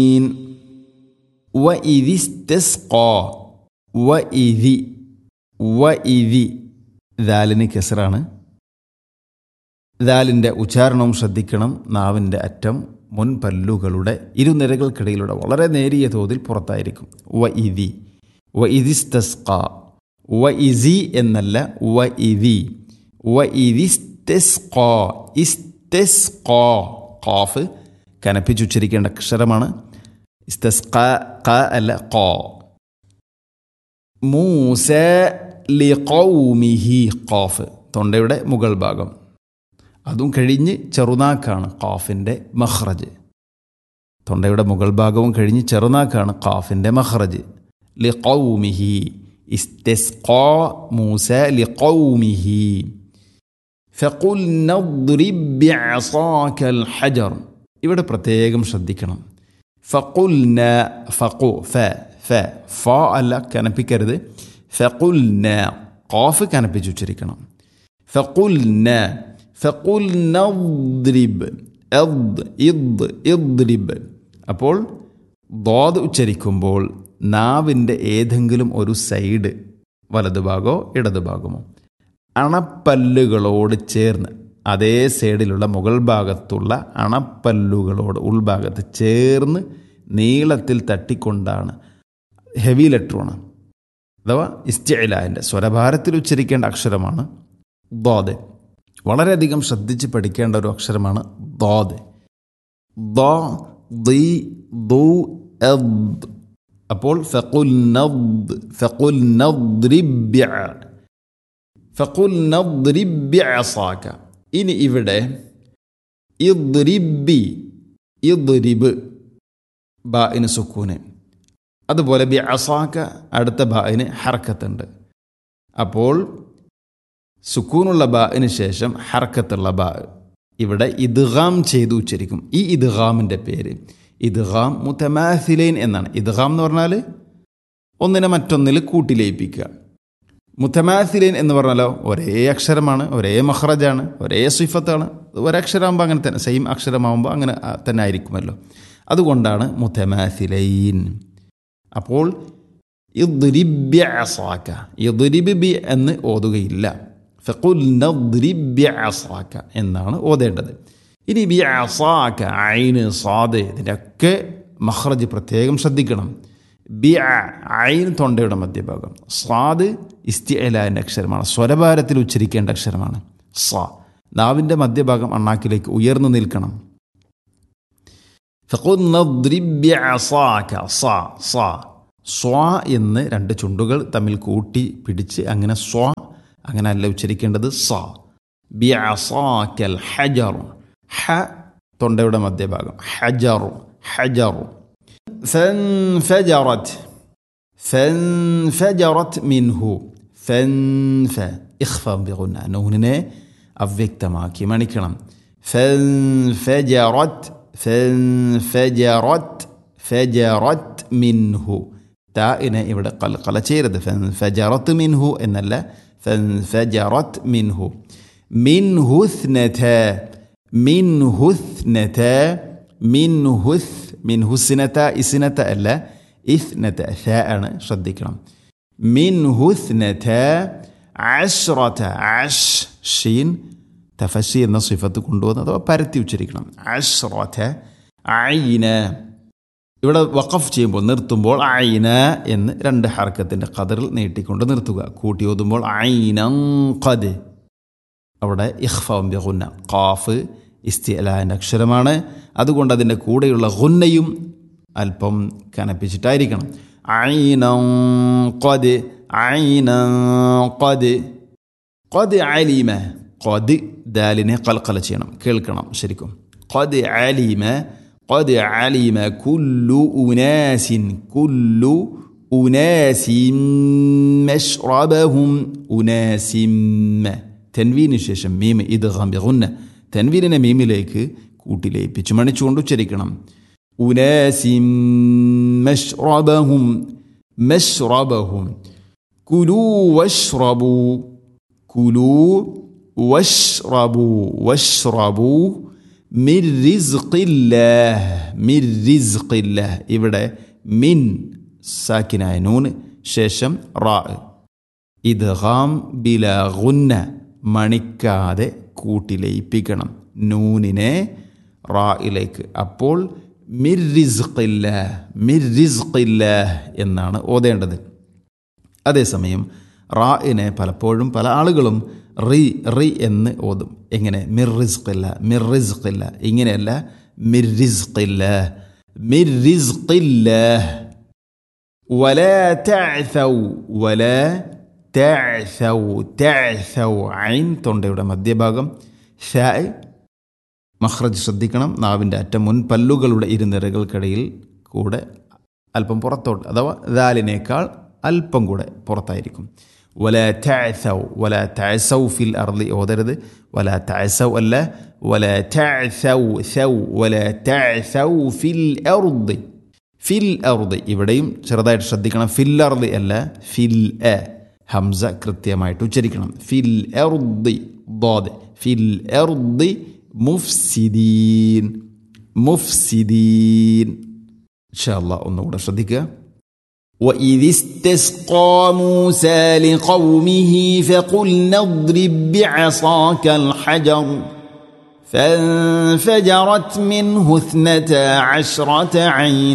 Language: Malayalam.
وإذ استسقى وإذ وإذ ദാലിന് കെസറാണ് ദാലിൻ്റെ ഉച്ചാരണവും ശ്രദ്ധിക്കണം നാവിൻ്റെ അറ്റം മുൻപല്ലുകളുടെ ഇരുനിരകൾക്കിടയിലൂടെ വളരെ നേരിയ തോതിൽ പുറത്തായിരിക്കും വ ഇതി വ ഇതിസ്തസ്ക വ ഇസി എന്നല്ല വ ഇതി വ ഇതിസ്തെസ്ക ഇസ്തെസ്ക ഖാഫ് കനപ്പിച്ചുച്ചരിക്കേണ്ട അക്ഷരമാണ് ഇസ്തസ്ക ക അല്ല ഖ മൂസ ലിഖൗമിഹി ഖാഫ് തൊണ്ടയുടെ മുകൾ ഭാഗം അതും കഴിഞ്ഞ് ചെറുനാക്കാണ് ഖാഫിൻ്റെ മഹ്റജ് തൊണ്ടയുടെ മുകൾ ഭാഗവും കഴിഞ്ഞ് ചെറുനാക്കാണ് ഖാഫിൻ്റെ മഹ്റജ് ലിഖൗമിഹി ഇസ്തസ്ഖാ മൂസ ലിഖൗമിഹി فقلنا اضرب بعصاك الحجر ഇവിടെ പ്രത്യേകം ശ്രദ്ധിക്കണം ഫഖുൽന ഫഖു ഫ ഫ ഫ അല്ല കനപ്പിക്കരുത് ഫഖുൽന ഖാഫ് കനപ്പിച്ച് ഉച്ചരിക്കണം ഫഖുൽന ഫഖുൽന اضرب എദ് ഇദ് ഇദ്രിബ് അപ്പോൾ ദോദ് ഉച്ചരിക്കുമ്പോൾ നാവിൻ്റെ ഏതെങ്കിലും ഒരു സൈഡ് വലതുഭാഗമോ ഇടതുഭാഗമോ അണപ്പല്ലുകളോട് ചേർന്ന് അതേ സൈഡിലുള്ള മുകൾ ഭാഗത്തുള്ള അണപ്പല്ലുകളോട് ഉൾഭാഗത്ത് ചേർന്ന് നീളത്തിൽ തട്ടിക്കൊണ്ടാണ് ഹെവി ലെറ്ററാണ് അഥവാ ഇസ്റ്റിലാൻ്റെ സ്വരഭാരത്തിൽ ഉച്ചരിക്കേണ്ട അക്ഷരമാണ് ദോദ് വളരെയധികം ശ്രദ്ധിച്ച് പഠിക്കേണ്ട ഒരു അക്ഷരമാണ് ദോദ് ദോ ദി ദു എദ് അപ്പോൾ ഫഖുൽ നദ് ഫഖുൽ നദ്രിബ്യ ഫഖുൽ നദ്രിബ്യ അസാക്ക ഇനി ഇവിടെ ഇദ്രിബി ഇദ്രിബ് ബാഇന് സുക്കൂന് അതുപോലെ ബി അസാക്ക അടുത്ത ബാഇന് ഹർക്കത്തുണ്ട് അപ്പോൾ സുക്കൂനുള്ള ബാഇന് ശേഷം ഹർക്കത്തുള്ള ബാ ഇവിടെ ഇദ്ഗാം ചെയ്തു ഉച്ചരിക്കും ഈ ഇദ്ഗാമിൻ്റെ പേര് ഇദ്ഗാം മുത്തമാസിലൈൻ എന്നാണ് ഇദ്ഗാം എന്ന് പറഞ്ഞാൽ ഒന്നിനെ മറ്റൊന്നിൽ കൂട്ടിലയിപ്പിക്കുക മുത്തമാസിലൈൻ എന്ന് പറഞ്ഞാലോ ഒരേ അക്ഷരമാണ് ഒരേ മഹ്റജാണ് ഒരേ സിഫത്താണ് ഒരക്ഷരമാകുമ്പോൾ അങ്ങനെ തന്നെ സെയിം അക്ഷരമാകുമ്പോൾ അങ്ങനെ തന്നെ ആയിരിക്കുമല്ലോ അതുകൊണ്ടാണ് മുത്തമാസിലൈൻ അപ്പോൾ ഇദ്രിബ്യ അസാക്ക ഇദ്രിബ് ബി എന്ന് ഓതുകയില്ല ഫഖുൽ നദ്രിബ്യ അസാക്ക എന്നാണ് ഓതേണ്ടത് ഇനി ബി അസാക്ക ഐന് സാദ് ഇതിൻ്റെയൊക്കെ മഹ്റജ് പ്രത്യേകം ശ്രദ്ധിക്കണം ബി ഐൻ തൊണ്ടയുടെ മധ്യഭാഗം സ്വാദ് ഇസ്തിഅലാൻ്റെ അക്ഷരമാണ് സ്വരഭാരത്തിൽ ഉച്ചരിക്കേണ്ട അക്ഷരമാണ് സ നാവിൻ്റെ മധ്യഭാഗം അണ്ണാക്കിലേക്ക് ഉയർന്നു നിൽക്കണം സ്വാ എന്ന് രണ്ട് ചുണ്ടുകൾ തമ്മിൽ കൂട്ടി പിടിച്ച് അങ്ങനെ സ്വാ അങ്ങനെ അല്ല ഉച്ചരിക്കേണ്ടത് സ ബി അസാക്കൽ ഹജറു ഹ തൊണ്ടയുടെ മധ്യഭാഗം ഹജറു ഹജറു فانفجرت فانفجرت منه فانف ഇഖ്ഫ ബിഗുന്ന നൂനിനെ അവ്യക്തമാക്കി മണിക്കണം فانفجرت فانفجرت فجرت منه താഇനെ ഇവിടെ കൽക്കല ചെയ്യരുത് ഫജറത്ത് മിൻഹു എന്നല്ല ഫജറത്ത് മിൻഹു മിൻഹുസ്നത മിൻഹുസ്നത മിൻഹുസ് മിൻഹുസിനത ഇസിനത അല്ല ഇസ്നത ഥ ആണ് ശ്രദ്ധിക്കണം മിൻഹുസ്നത അഷ്റത അഷ് ഷീൻ തഫഷി എന്ന സിഫത്ത് കൊണ്ടുവന്ന് അഥവാ പരത്തി ഉച്ചരിക്കണം അഷ്റത ഐന ഇവിടെ വഖഫ് ചെയ്യുമ്പോൾ നിർത്തുമ്പോൾ ഐന എന്ന് രണ്ട് ഹർക്കത്തിൻ്റെ കതറിൽ നീട്ടിക്കൊണ്ട് നിർത്തുക കൂട്ടി ഓതുമ്പോൾ ഐനം ഖദ് അവിടെ ഇഖ്ഫം ബിഗുന്ന ഖാഫ് ഇസ്തിഅലാൻ്റെ അക്ഷരമാണ് അതുകൊണ്ട് അതിൻ്റെ കൂടെയുള്ള ഗുന്നയും അല്പം കനപ്പിച്ചിട്ടായിരിക്കണം ഐനം ഖദ് ഐനം ഖദ് ഖദ് അലീമ ഖദ് ദാലിനെ കൽക്കല ചെയ്യണം കേൾക്കണം ശരിക്കും ഖദ് അലീമ قد علم كل أناس كل أناس مشربهم أناس തെൻവീന് ശേഷം മീം ഇത് ഗംബിഗുന്ന തെൻവീനിനെ മീമിലേക്ക് കൂട്ടിലേപ്പിച്ച് മണിച്ചുകൊണ്ട് ഉച്ചരിക്കണം ഉനാസിം മഷ്റബഹും മഷ്റബഹും കുലു വഷ്റബു കുലു വഷ്റബു വഷ്റബു മിർ റിസ്ഖില്ലാഹ് മിർ റിസ്ഖില്ലാഹ് ഇവിടെ മിൻ സാക്കിനായ നൂന് ശേഷം റാ ഇദ്ഗാം ബില ഗുന്ന മണിക്കാതെ കൂട്ടിലയിപ്പിക്കണം നൂനിനെ റായിലേക്ക് അപ്പോൾ മിർ റിസ്ഖില്ല മിർ റിസ്ഖില്ല എന്നാണ് ഓതേണ്ടത് അതേസമയം റായിനെ പലപ്പോഴും പല ആളുകളും റി റി എന്ന് ഓതും എങ്ങനെ മിർ റിസ്ഖില്ല മിർ റിസ്ഖില്ല ഇങ്ങനെയല്ല മിർ റിസ്ഖില്ല മിർ റിസ്ഖില്ല ولا تعثوا ولا تعثوا تعثوا عين തൊണ്ടയുടെ മധ്യഭാഗം ഷാ മഹ്റജ് ശ്രദ്ധിക്കണം നാവിൻ്റെ അറ്റം മുൻ പല്ലുകളുടെ ഇരുനിരകൾക്കിടയിൽ കൂടെ അല്പം പുറത്തോട്ട് അഥവാ ദാലിനേക്കാൾ അല്പം കൂടെ പുറത്തായിരിക്കും വല താസൗ വല താസൗ ഫിൽ അർലി ഓതരുത് വല താസൗ അല്ല വല താസൗ സൗ വല താസൗ ഫിൽ അർദി ഫിൽ അർദി ഇവിടെയും ചെറുതായിട്ട് ശ്രദ്ധിക്കണം ഫിൽ അർദി അല്ല ഫിൽ എ ഹംസ കൃത്യമായിട്ട് ഉച്ചരിക്കണം ഫിൽ അർദി ദാദ് ഫിൽ അർദി മുഫ്സിദീൻ മുഫ്സിദീൻ ഇൻഷാ അല്ലാഹ് ഒന്നുകൂടെ ശ്രദ്ധിക്കുക وإذ استسقى موسى لقومه فقلنا اضرب بعصاك الحجر فانفجرت منه اثنتا عشرة عين